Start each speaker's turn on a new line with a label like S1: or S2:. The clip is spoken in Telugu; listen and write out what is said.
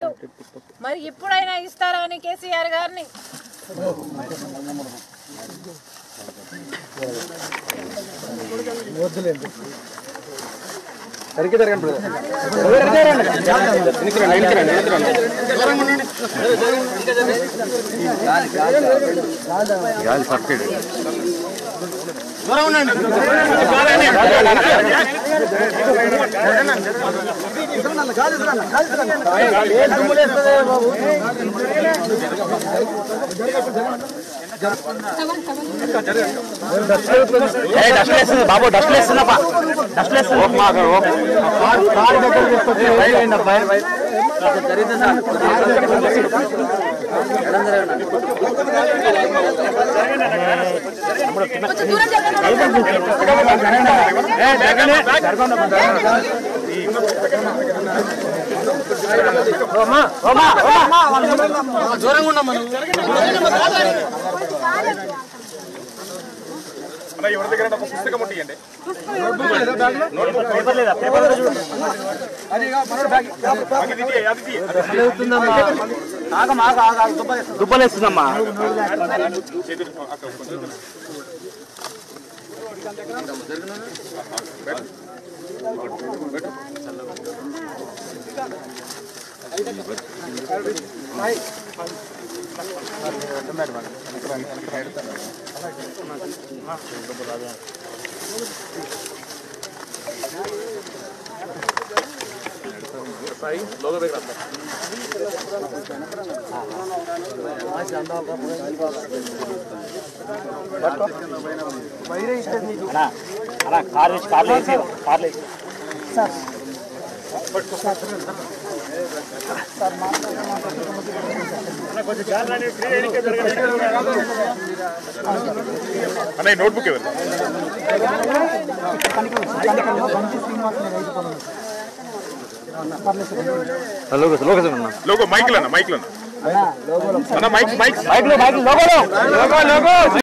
S1: అన్నట్టు మరి ఇప్పుడైనా ఇస్తారా అని కేసీఆర్ గారిని
S2: బాబు డస్ట్ వేస్తున్నా డస్ట్ వేస్తున్నా
S3: అన్న ఎవరి దగ్గర ఒక పుస్తకం ఉంటియండి
S2: దుబ్బలేస్తుందమ్మా అలా కార్ వేసి కార్లో వేసి కార్లో వేసి
S3: అన్న ఈ నోట్బుక్ ఎవరు
S2: లోకేష్ లోకేష్ అన్న
S3: లోగో మైక్లు అన్న మైక్లు అన్న అన్న మైక్ మైక్
S2: బైక్ లో బైక్ లోగోలో లోగో లోగో